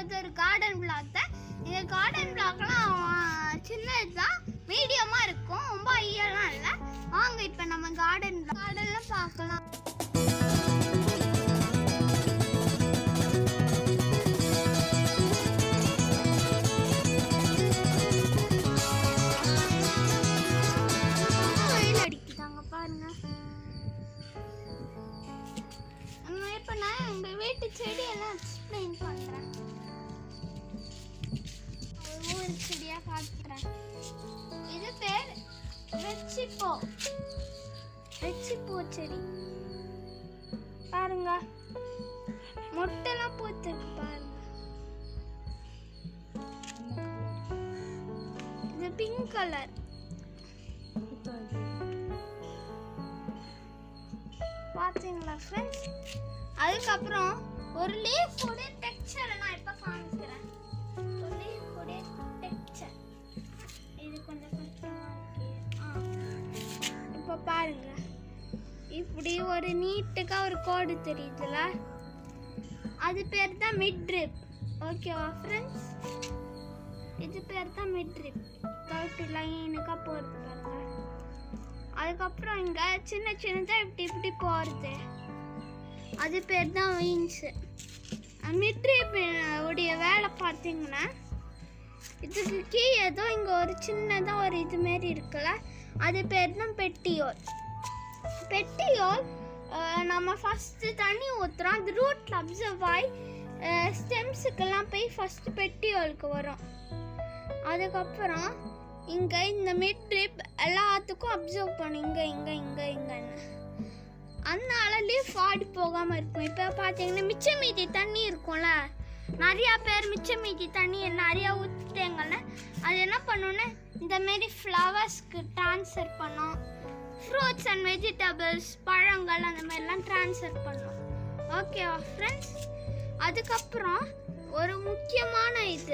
இது ஒரு garden black தான் இந்த கார்டன் பிளாக்லாம் சின்னது தான் மீடியமாக இருக்கும் ரொம்ப ஐயெல்லாம் இல்லை வாங்க இப்போ நம்ம கார்டன் கார்டன்லாம் பார்க்கலாம் வெயில் அடிக்குதாங்க பாருங்க நம்ம இப்போ நான் எங்கள் வீட்டு செடியெல்லாம் எக்ஸ்பிளைன் பண்ணுறேன் ஒவ்வொரு செடியாக காட்டுறேன் இது பேர் வெச்சிப்போ வெச்சிப்போ செடி பாருங்க மொட்டைலாம் பூத்துருக்கு பாருங்க இது பிங்க் கலர் பாத்தீங்களா ஃப்ரெண்ட்ஸ் அதுக்கப்புறம் ஒரு லீஃப் உடைய டெக்ஸ்சரை நான் இப்போ காமிக்கிறேன் ஒரு லீஃப் உடைய டெக்ஸ்சர் இது கொஞ்சம் கஷ்டமா இருக்கு ஆ இப்போ பாருங்க இப்படி ஒரு நீட்டுக்கா ஒரு கோடு தெரியுதுல அது பேர் தான் மிட் ட்ரிப் ஓகேவா ஃப்ரெண்ட்ஸ் இது பேர் தான் மிட் ட்ரிப் கவுட்டு லைனுக்கா போகிறது பாருங்க அதுக்கப்புறம் இங்கே சின்ன சின்னதாக இப்படி இப்படி போகிறது அது பேர் தான் விங்ஸு மிட்ரிப் உடைய வேலை பார்த்தீங்கன்னா இதுக்கு கீ ஏதோ இங்கே ஒரு சின்னதாக ஒரு இது மாரி இருக்குல்ல அது பேர் தான் பெட்டியோல் பெட்டியோல் அஹ், நம்ம ஃபஸ்ட்டு தண்ணி ஊற்றுறோம் அது ரூட்டில் அப்சர்வ் ஆகி ஸ்டெம்ஸுக்கெல்லாம் போய் ஃபஸ்ட்டு பெட்டியோலுக்கு வரும் அதுக்கப்புறம் இங்கே இந்த மிட் ட்ரிப் எல்லாத்துக்கும் அப்சர்வ் பண்ணும் இங்கே இங்கே இங்கே இங்கன்னு அதனால லீஃப் ஆடி போகாமல் இருக்கும் இப்போ பார்த்தீங்கன்னா மிச்ச மீதி தண்ணி இருக்கும்ல நிறையா பேர் மிச்ச மீதி தண்ணி நிறையா ஊற்றிட்டாங்கன்னா அது என்ன பண்ணுன்னா இந்த மாரி ஃப்ளவர்ஸ்க்கு ட்ரான்ஸ்ஃபர் பண்ணும் ஃப்ரூட்ஸ் அண்ட் வெஜிடபிள்ஸ் பழங்கள் அந்த மாதிரிலாம் ட்ரான்ஸ்ஃபர் பண்ணும் ஓகேவா ஃப்ரெண்ட்ஸ் அதுக்கப்புறம் ஒரு முக்கியமான இது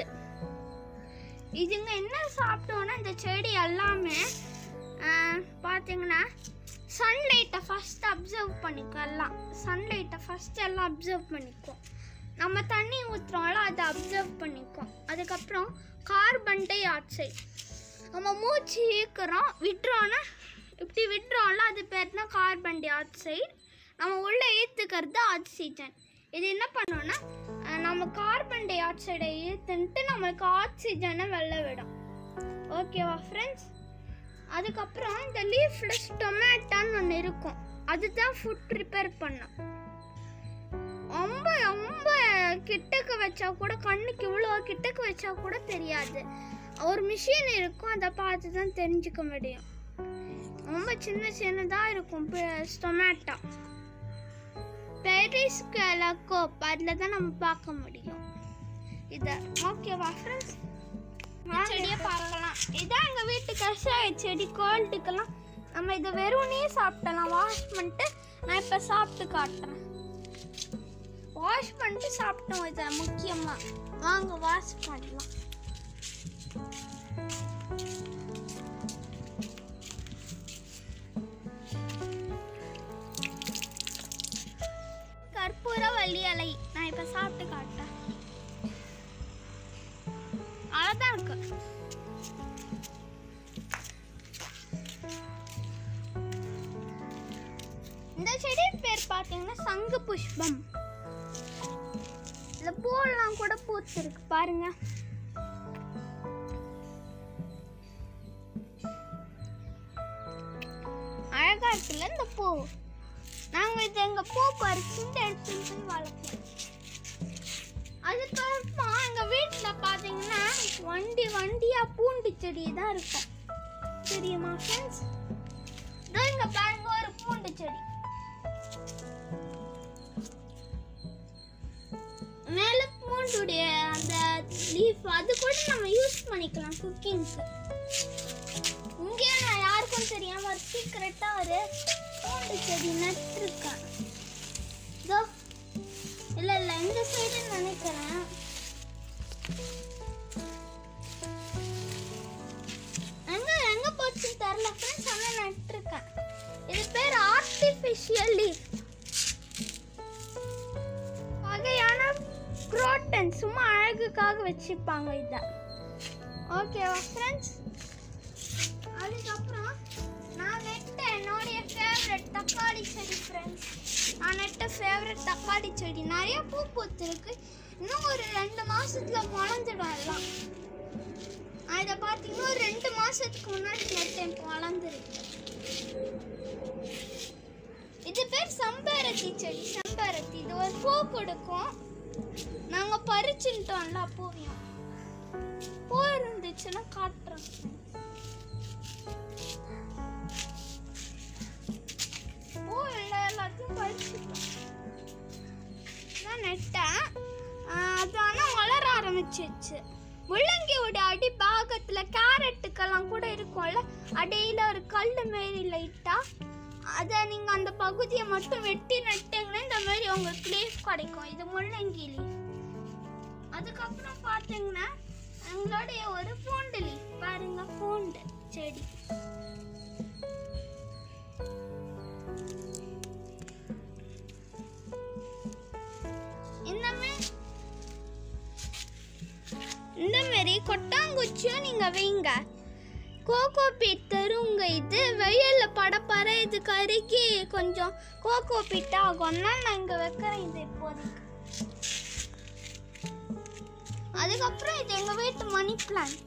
இதுங்க என்ன சாப்பிட்டோன்னா இந்த செடி எல்லாமே ஆஹ், பார்த்தீங்கன்னா சன்லைட்டை ஃபஸ்ட் அப்சர்வ் பண்ணிக்கும் எல்லாம் சன்லைட்டை ஃபஸ்ட் எல்லாம் அப்சர்வ் பண்ணிக்கும் நம்ம தண்ணி ஊற்றுறோம்ல அதை அப்சர்வ் பண்ணிக்கும் அதுக்கப்புறம் கார்பன் டை ஆக்சைடு நம்ம மூச்சு ஈக்குறோம் விட்டுறோன்னா இப்படி விட்டுறோம்ல அது பேர் தான் கார்பன் டை ஆக்சைடு நம்ம உள்ளே ஈர்த்துக்கிறது ஆக்சிஜன் இது என்ன பண்ணோம்னா அஹ், நம்ம கார்பன் டை ஆக்சைடை ஈர்த்துன்ட்டு நம்மளுக்கு ஆக்சிஜனை வெளில விடும் ஓகேவா ஃப்ரெண்ட்ஸ் அதுக்கப்புறம் இந்த லீஃப்ல டொமேட்டான்னு ஒன்று இருக்கும் அதுதான் ஃபுட் ப்ரிப்பேர் பண்ணும் ரொம்ப ரொம்ப கிட்டக்க வச்சா கூட கண்ணுக்கு இவ்வளோ கிட்டக்க வச்சா கூட தெரியாது ஒரு மிஷின் இருக்கும் அதை பார்த்து தான் தெரிஞ்சுக்க முடியும் ரொம்ப சின்ன சின்னதாக இருக்கும் டொமேட்டோ பெரிஸ் லக்கோப் அதில் தான் நம்ம பார்க்க முடியும் இதை ஓகேவா ஃப்ரெண்ட்ஸ் செடியை பார்க்கலாம் இதான் எங்கள் வீட்டு கஷாய செடி கோல்டுக்கெல்லாம் நம்ம இதை வெறும்னே சாப்பிடலாம் வாஷ் பண்ணிட்டு நான் இப்போ சாப்பிட்டு காட்டுறேன் வாஷ் பண்ணிட்டு சாப்பிட்டோம் இதை முக்கியமாக வாங்க வாஷ் பண்ணலாம் கற்பூரவள்ளி இலை நான் இப்போ சாப்பிட்டு காட்டுறேன் அழகா இருக்கு இந்த செடி பேர் பார்த்தீங்கன்னா சங்கு புஷ்பம் இந்த பூவெல்லாம் கூட பூத்திருக்கு பாருங்க அழகா இருக்குல்ல இந்த பூ நாங்க இது எங்க பூ பறிச்சுட்டு எடுத்துட்டு போய் வளர்ப்போம் அதுக்கப்புறமா எங்க வீட்டுல பாத்தீங்கன்னா வண்டி வண்டியா பூண்டு செடி தான் இருக்கும் தெரியுமா ஃப்ரெண்ட்ஸ் இதோ இங்க பாருங்க ஒரு பூண்டு செடி மேல பூண்டுடைய அந்த லீஃப் அது கூட நம்ம யூஸ் பண்ணிக்கலாம் குக்கிங்க்கு இங்கே நான் யாருக்கும் தெரியாம ஒரு சீக்கிரட்டா ஒரு பூண்டு செடி நட்டிருக்கேன் இதோ இல்ல இல்ல இந்த சைடு நினைக்கிறேன் எங்க எங்க போச்சுன்னு தெரியல ஃப்ரெண்ட்ஸ் ஆனா நட்டிருக்கேன் இது பேர் ஆர்டிஃபிஷியல் லீஃப் வகையான குரோட்டன் சும்மா அழகு அழகுக்காக வச்சுப்பாங்க இதை ஓகேவா ஃப்ரெண்ட்ஸ் அதுக்கப்புறம் நான் நெட்ட என்னுடைய ஃபேவரட் தக்காளி செடி ஃப்ரெண்ட்ஸ் நான் நெட்ட ஃபேவரட் தக்காளி செடி நிறைய பூ பூத்திருக்கு இன்னும் ஒரு ரெண்டு மாசத்துல வளர்ந்துடும் எல்லாம் நான் இதை பார்த்தீங்கன்னா ஒரு ரெண்டு மாசத்துக்கு முன்னாடி நெட்டேன் இப்போ வளர்ந்துருக்கு இது பேர் சம்பரத்தி செடி சம்பரத்தி இது ஒரு பூ கொடுக்கும் நாங்க பறிச்சுட்டோம்ல பூவையும் பூ இருந்துச்சுன்னா காட்டுறோம் பூ இல்லை எல்லாத்தையும் பறிச்சுட்டோம் நான் நெட்டேன் ஆஹ் அது ஆனால் வளர ஆரம்பிச்சிச்சு முள்ளங்கியோட அடி பாகத்துல கேரட்டுக்கெல்லாம் கூட இருக்கும்ல அடியில ஒரு கல் மாரி லைட்டா அதை நீங்க அந்த பகுதியை மட்டும் வெட்டி நட்டீங்கன்னா இந்த மாதிரி உங்களுக்கு லீஃப் கிடைக்கும் இது முள்ளங்கி லீஃப் அதுக்கப்புறம் பார்த்தீங்கன்னா எங்களுடைய ஒரு பூண்டு லீஃப் பாருங்க பூண்டு செடி இந்த மாதிரி இந்த மாதிரி கொட்டாங்குச்சியும் நீங்க வைங்க கோகோ பீட் தருங்க இது வெயில்ல படப்பற இது கருகி கொஞ்சம் கோகோ பீட் ஆகும்னா நான் இங்க வைக்கிறேன் இது இப்போதைக்கு அதுக்கப்புறம் இது எங்க வீட்டு மணி பிளான்ட்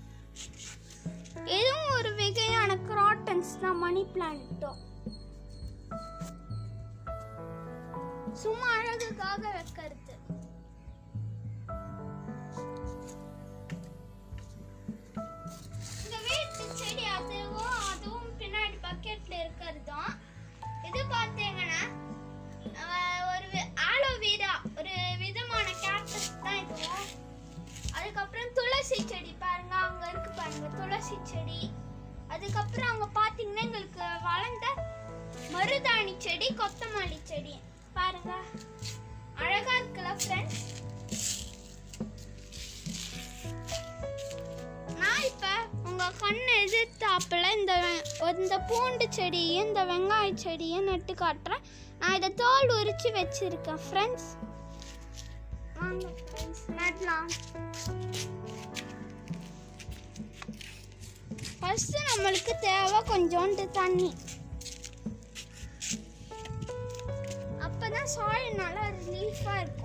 இதுவும் ஒரு வகையான கிராட்டன்ஸ் தான் மணி பிளான்ட்டும் சும்மா அழகுக்காக வைக்கிறது இந்த வீட்டு செடி அதுவும் அதுவும் பின்னாடி பக்கெட்ல இருக்கிறதும் இது பார்த்தீங்கன்னா அஹ், ஒரு ஆலோவேரா ஒரு விதமான கேக்டஸ் தான் இதுவும் அதுக்கப்புறம் துளசி செடி பாருங்க அங்க இருக்கு பாருங்க துளசி செடி அதுக்கப்புறம் அங்க பாத்தீங்கன்னா எங்களுக்கு வளர்ந்த மருதாணி செடி கொத்தமல்லி செடி பாருங்க அழகா இருக்குல்ல ஃப்ரெண்ட்ஸ் நான் இப்ப உங்க கண்ணு எதிர்த்தாப்புல இந்த வெ- இந்த பூண்டு செடியும் இந்த வெங்காய செடியும் நட்டு காட்டுறேன் நான் இதை தோல் உரிச்சு வச்சிருக்கேன் ஃப்ரெண்ட்ஸ் வாங்க ஃப்ரெண்ட்ஸ் நடலாம் ஃபர்ஸ்ட் நம்மளுக்கு தேவை கொஞ்சோண்டு தண்ணி அப்பதான் சாயில் நல்லா ரிலீஃபா இருக்கும்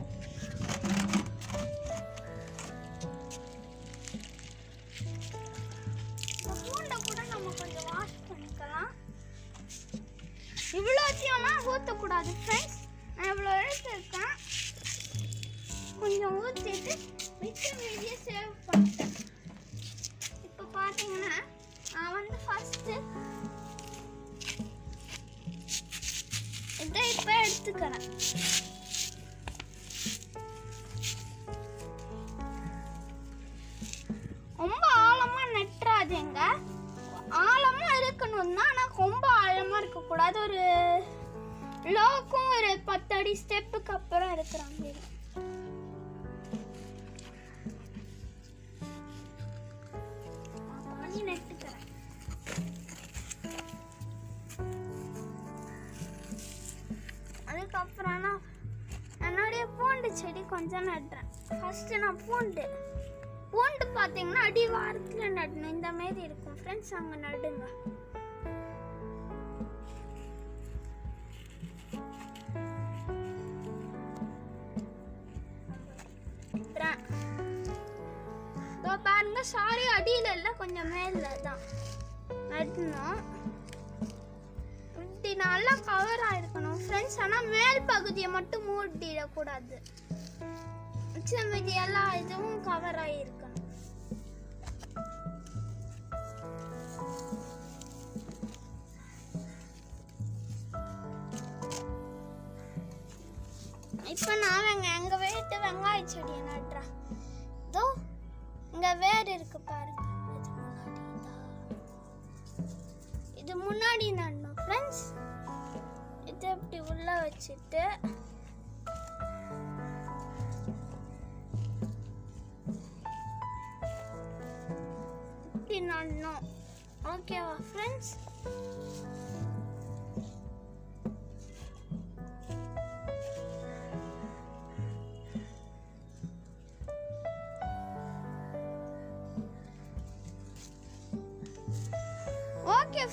இந்த பூண்டை கூட நம்ம கொஞ்சம் வாஷ் பண்ணிக்கலாம் இவ்வளோத்தையும்லாம் ஊற்றக்கூடாது ஃப்ரெண்ட்ஸ் நான் இவ்வளோ எடுத்துருக்கேன் கொஞ்சம் ஊற்றிட்டு மிச்ச மீதியை சேவ் பண்ணிட்டேன் இப்போ பார்த்தீங்கன்னா நான் வந்து ஃபஸ்ட்டு இதை இப்போ எடுத்துக்கிறேன் ரொம்ப ஆழமா நெட்டுறாதீங்க ஆழமா இருக்கணும் தான் ஆனால் ரொம்ப ஆழமா இருக்கக்கூடாது ஒரு லோக்கும் ஒரு பத்து அடி ஸ்டெப்புக்கு அப்புறம் இருக்கிற மாதிரி நான் பாதி நட்டுக்கிறேன் அதுக்கப்புறம் நான் என்னுடைய பூண்டு செடி கொஞ்சம் நடுறேன் ஃபர்ஸ்ட் நான் பூண்டு பூண்டு பார்த்தீங்கன்னா அடி வாரத்தில் நடணும் இந்த மாதிரி இருக்கும் ஃப்ரெண்ட்ஸ் அங்கே நடுங்க அப்புறம் இதோ பாருங்க சாரி அடியில இல்ல கொஞ்சம் மேல தான் நடணும் இப்படி நல்லா கவர் ஆயிருக்கணும் ஃப்ரெண்ட்ஸ் ஆனால் மேல் பகுதியை மட்டும் மூடிடக்கூடாது மிச்ச மீதி எல்லா இதுவும் கவர் ஆகிருக்கணும் இப்போ நான் வெங்க எங்கள் வீட்டு வெங்காய செடியை நடுறேன் இதோ இங்கே வேர் இருக்கு பாருங்க இது முன்னாடி இதா. இது முன்னாடி நடணும் ஃப்ரெண்ட்ஸ் இது இப்படி உள்ள வச்சுட்டு இப்படி நடணும் ஓகேவா ஃப்ரெண்ட்ஸ்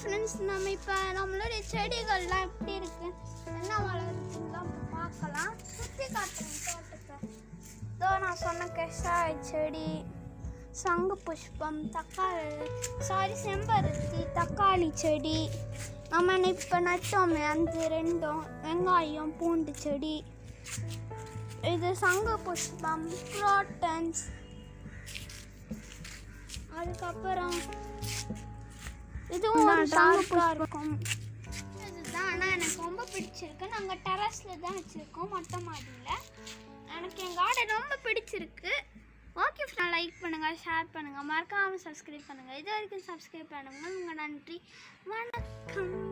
ஃப்ரெண்ட்ஸ் நம்ம இப்போ நம்மளுடைய செடிகள்லாம் எப்படி இருக்கு என்ன வளருதுலாம் பார்க்கலாம் சுற்றி காட்டுறேன் தோட்டத்தை இதோ நான் சொன்ன கெஷாய் செடி சங்கு புஷ்பம் தக்காளி சாரி செம்பருத்தி தக்காளி செடி நம்ம இப்போ நட்டோமே அந்த ரெண்டும் வெங்காயம் பூண்டு செடி இது சங்கு புஷ்பம் குரோட்டன்ஸ் அதுக்கப்புறம் இதுவும் ஒரு டார்க்காக இருக்கும் இதுதான் ஆனால் எனக்கு ரொம்ப பிடிச்சிருக்கு நாங்கள் டெரஸில் தான் வச்சுருக்கோம் மொட்டை மாடியில் எனக்கு என் கார்டன் ரொம்ப பிடிச்சிருக்கு ஓகே ஃப்ரெண்ட் லைக் பண்ணுங்கள் ஷேர் பண்ணுங்கள் மறக்காமல் சப்ஸ்கிரைப் பண்ணுங்கள் இது வரைக்கும் சப்ஸ்கிரைப் பண்ணுங்கள் உங்கள் நன்றி வணக்கம்